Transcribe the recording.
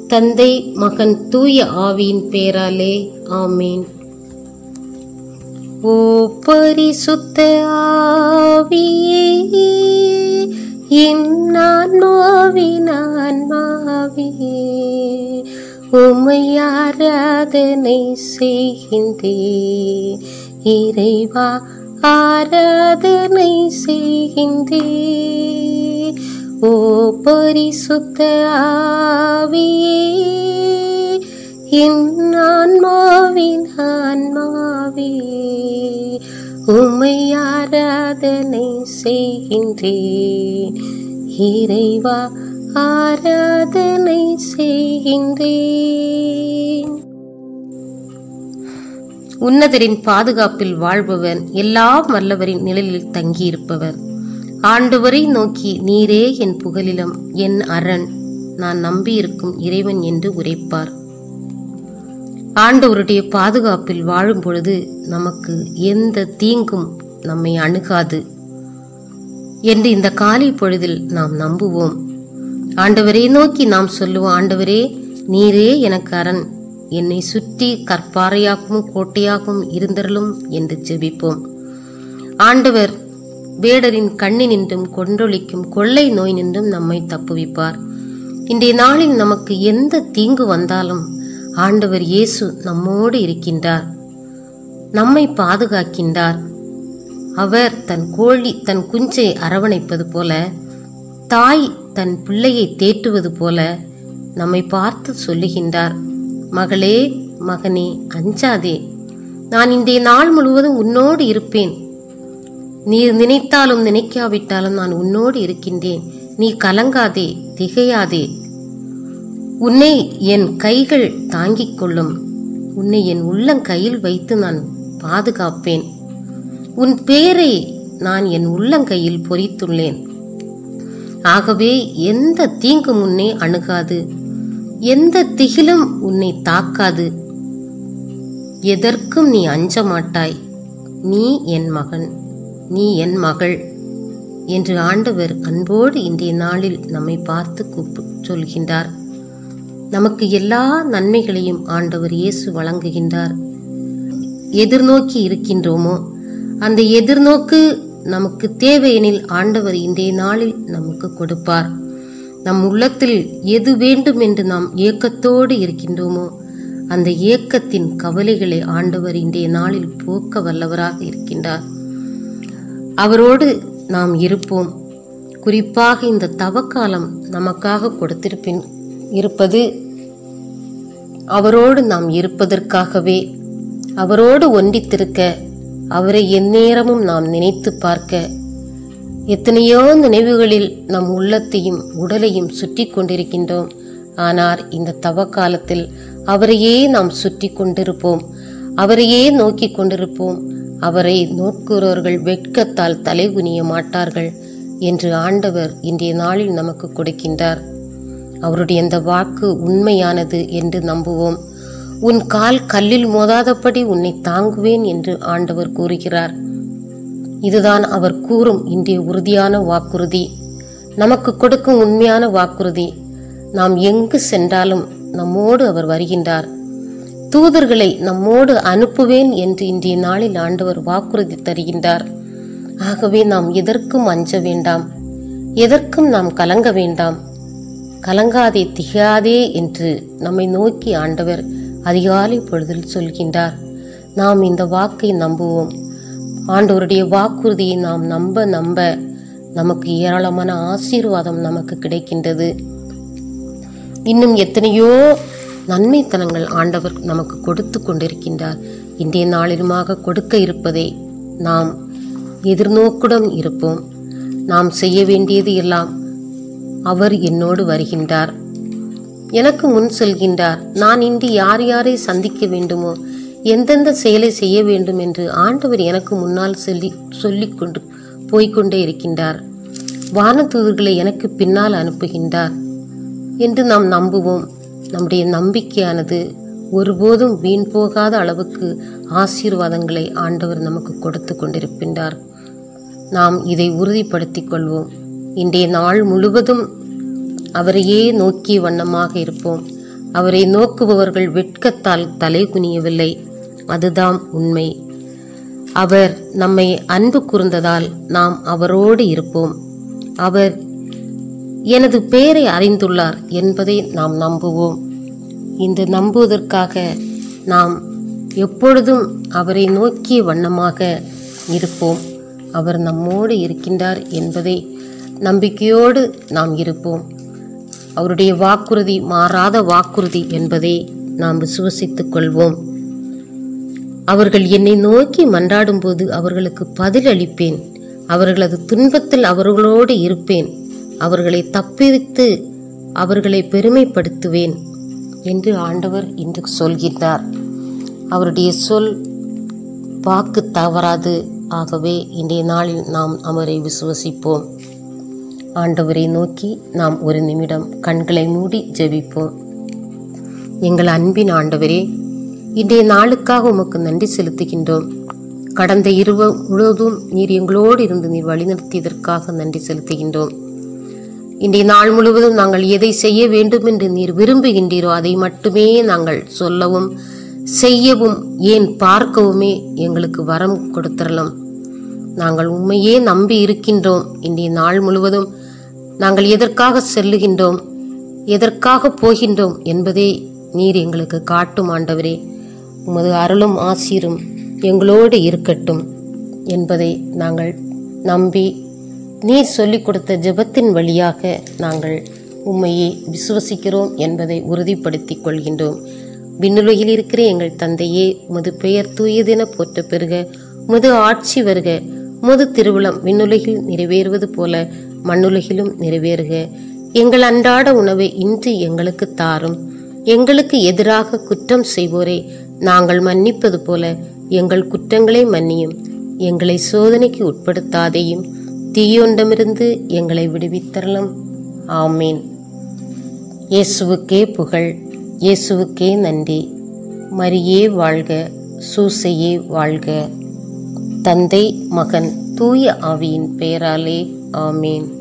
தந்தை மகன் தூய ஆவியின் பேராலே ஆமீன் ஓ பரிசுத்த ஆவியே என் ஆன்மாவின் ஆன்மாவியே உம்மை ஆராதனை செய்கின்றே இறைவா ஆராதனை செய்கின்றே ஓ பரிசுத்த ஆவியே என் ஆன்மாவின் ஆன்மாவே உம்மை ஆராதனை செய்கின்றேன் இறைவா ஆராதனை செய்கின்றேன் உன்னதரின் பாதுகாப்பில் வாழ்பவன் எல்லா வல்லவரின் நிழலில் தங்கியிருப்பவர் ஆண்டவரை நோக்கி நீரே என் புகலிலம் என் அரண் நான் நம்பியிருக்கும் இறைவன் என்று உரைப்பார் ஆண்டவருடைய பாதுகாப்பில் வாழும் பொழுது நமக்கு எந்த தீங்கும் நம்மை அணுகாது என்று இந்த காலை பொழுதில் நாம் நம்புவோம் ஆண்டவரை நோக்கி நாம் சொல்லுவோம் ஆண்டவரே நீரே எனக்கு அரண் என்னை சுற்றி கற்பாறையாகவும் கோட்டையாகவும் இருந்தருளும் என்று ஜெபிப்போம் ஆண்டவர் வேடரின் கண்ணினின்றும் கொன்றொழிக்கும் கொள்ளை நோய் நின்றும் நம்மை தப்புவிப்பார் இன்றைய நாளில் நமக்கு எந்த தீங்கு வந்தாலும் ஆண்டவர் இயேசு நம்மோடு இருக்கின்றார் நம்மை பாதுகாக்கின்றார் அவர் தன் கோழி தன் குஞ்சை அரவணைப்பது போல தாய் தன் பிள்ளையை தேற்றுவது போல நம்மை பார்த்து சொல்லுகின்றார் மகளே மகனே அஞ்சாதே நான் இன்றைய நாள் முழுவதும் உன்னோடு இருப்பேன் நீ நினைத்தாலும் நினைக்காவிட்டாலும் நான் உன்னோடு இருக்கின்றேன் நீ கலங்காதே திகையாதே உன்னை என் கைகள் தாங்கிக் கொள்ளும் உன்னை என் உள்ளங்கையில் வைத்து நான் பாதுகாப்பேன் உன் பேரை நான் என் உள்ளங்கையில் பொறித்துள்ளேன் ஆகவே எந்த தீங்கு முன்னே அணுகாது எந்த திகிலும் உன்னை தாக்காது எதற்கும் நீ அஞ்ச மாட்டாய் நீ என் மகன் நீ என் மகள் என்று ஆண்டவர் அன்போடு இன்றைய நாளில் நம்மை பார்த்து கூப்பு சொல்கின்றார் நமக்கு எல்லா நன்மைகளையும் ஆண்டவர் இயேசு வழங்குகின்றார் எதிர்நோக்கி இருக்கின்றோமோ அந்த எதிர்நோக்கு நமக்கு தேவையெனில் ஆண்டவர் இன்றைய நாளில் நமக்கு கொடுப்பார் நம் உள்ளத்தில் எது வேண்டும் என்று நாம் ஏக்கத்தோடு இருக்கின்றோமோ அந்த ஏக்கத்தின் கவலைகளை ஆண்டவர் இன்றைய நாளில் போக்க வல்லவராக இருக்கின்றார் அவரோடு நாம் இருப்போம் குறிப்பாக இந்த தவக்காலம் நமக்காக கொடுத்திருப்பின் இருப்பது அவரோடு நாம் இருப்பதற்காகவே அவரோடு ஒன்றித்திருக்க அவரை எந்நேரமும் நாம் நினைத்து பார்க்க எத்தனையோ நினைவுகளில் நம் உள்ளத்தையும் உடலையும் சுற்றி கொண்டிருக்கின்றோம் ஆனால் இந்த தவ காலத்தில் அவரையே நாம் சுற்றி கொண்டிருப்போம் அவரையே நோக்கி கொண்டிருப்போம் அவரை நோக்குறவர்கள் வெட்கத்தால் தலைகுனிய மாட்டார்கள் என்று ஆண்டவர் இன்றைய நாளில் நமக்கு கொடுக்கின்றார் அவருடைய இந்த வாக்கு உண்மையானது என்று நம்புவோம் உன் கால் கல்லில் மோதாதபடி உன்னை தாங்குவேன் என்று ஆண்டவர் கூறுகிறார் இதுதான் அவர் கூறும் இன்றைய உறுதியான வாக்குறுதி நமக்கு கொடுக்கும் உண்மையான வாக்குறுதி நாம் எங்கு சென்றாலும் நம்மோடு அவர் வருகின்றார் தூதர்களை நம்மோடு அனுப்புவேன் என்று இன்றைய நாளில் ஆண்டவர் வாக்குறுதி தருகின்றார் ஆகவே நாம் எதற்கும் அஞ்ச வேண்டாம் எதற்கும் நாம் கலங்க வேண்டாம் கலங்காதே திகாதே என்று நம்மை நோக்கி ஆண்டவர் அதிகாலை பொழுதில் சொல்கின்றார் நாம் இந்த வாக்கை நம்புவோம் ஆண்டவருடைய வாக்குறுதியை நாம் நம்ப நம்ப நமக்கு ஏராளமான ஆசீர்வாதம் நமக்கு கிடைக்கின்றது இன்னும் எத்தனையோ நன்மைத்தனங்கள் ஆண்டவர் நமக்கு கொடுத்து கொண்டிருக்கின்றார் இன்றைய நாளிலுமாக கொடுக்க இருப்பதை நாம் எதிர்நோக்குடன் இருப்போம் நாம் செய்ய வேண்டியது எல்லாம் அவர் என்னோடு வருகின்றார் எனக்கு முன் செல்கின்றார் நான் இன்று யார் யாரை சந்திக்க வேண்டுமோ எந்தெந்த செயலை செய்ய வேண்டும் என்று ஆண்டவர் எனக்கு முன்னால் சொல்லி சொல்லிக் கொண்டு போய்க்கொண்டே இருக்கின்றார் வானதூதர்களை எனக்கு பின்னால் அனுப்புகின்றார் என்று நாம் நம்புவோம் நம்முடைய நம்பிக்கையானது ஒருபோதும் வீண் போகாத அளவுக்கு ஆசீர்வாதங்களை ஆண்டவர் நமக்கு கொடுத்து கொண்டிருக்கின்றார் நாம் இதை உறுதிப்படுத்திக் கொள்வோம் இன்றைய நாள் முழுவதும் அவரையே நோக்கிய வண்ணமாக இருப்போம் அவரை நோக்குபவர்கள் வெட்கத்தால் தலை குனியவில்லை அதுதான் உண்மை அவர் நம்மை அன்பு கூர்ந்ததால் நாம் அவரோடு இருப்போம் அவர் எனது பெயரை அறிந்துள்ளார் என்பதை நாம் நம்புவோம் இந்த நம்புவதற்காக நாம் எப்பொழுதும் அவரை நோக்கிய வண்ணமாக இருப்போம் அவர் நம்மோடு இருக்கின்றார் என்பதை நம்பிக்கையோடு நாம் இருப்போம் அவருடைய வாக்குறுதி மாறாத வாக்குறுதி என்பதை நாம் விசுவசித்துக் கொள்வோம் அவர்கள் என்னை நோக்கி மன்றாடும்போது அவர்களுக்கு பதில் அளிப்பேன் அவர்களது துன்பத்தில் அவர்களோடு இருப்பேன் அவர்களை தப்பிவித்து அவர்களை பெருமைப்படுத்துவேன் என்று ஆண்டவர் இன்று சொல்கின்றார் அவருடைய சொல் வாக்கு தவறாது ஆகவே இன்றைய நாளில் நாம் அவரை விசுவசிப்போம் ஆண்டவரை நோக்கி நாம் ஒரு நிமிடம் கண்களை மூடி ஜெபிப்போம் எங்கள் அன்பின் ஆண்டவரே இன்றைய நாளுக்காக உமக்கு நன்றி செலுத்துகின்றோம் கடந்த இருவ முழுவதும் நீர் எங்களோடு இருந்து நீர் வழிநடத்தியதற்காக நன்றி செலுத்துகின்றோம் இன்றைய நாள் முழுவதும் நாங்கள் எதை செய்ய வேண்டும் என்று நீர் விரும்புகின்றீரோ அதை மட்டுமே நாங்கள் சொல்லவும் செய்யவும் ஏன் பார்க்கவுமே எங்களுக்கு வரம் கொடுத்தரலாம் நாங்கள் உண்மையே நம்பி இருக்கின்றோம் இன்றைய நாள் முழுவதும் நாங்கள் எதற்காக செல்லுகின்றோம் எதற்காக போகின்றோம் என்பதை நீர் எங்களுக்கு காட்டும் ஆண்டவரே உமது அருளும் ஆசீரும் எங்களோடு இருக்கட்டும் என்பதை நாங்கள் நம்பி நீர் சொல்லிக் கொடுத்த ஜெபத்தின் வழியாக நாங்கள் உம்மையை விசுவசிக்கிறோம் என்பதை உறுதிப்படுத்திக் கொள்கின்றோம் விண்ணுலகில் இருக்கிற எங்கள் தந்தையே உமது பெயர் தூயதென போற்ற பெறுக உமது ஆட்சி வருக உமது திருவிழம் விண்ணுலகில் நிறைவேறுவது போல மண்ணுலகிலும் நிறைவேறுக எங்கள் அன்றாட உணவை இன்று எங்களுக்கு தாரும் எங்களுக்கு எதிராக குற்றம் செய்வோரை நாங்கள் மன்னிப்பது போல எங்கள் குற்றங்களை மன்னியும் எங்களை சோதனைக்கு உட்படுத்தாதேயும் தீயோண்டமிருந்து எங்களை விடுவித்தரலாம் ஆமீன் இயேசுவுக்கே புகழ் இயேசுவுக்கே நன்றி மரியே வாழ்க சூசையே வாழ்க தந்தை மகன் தூய ஆவியின் பெயராலே ஆமீன்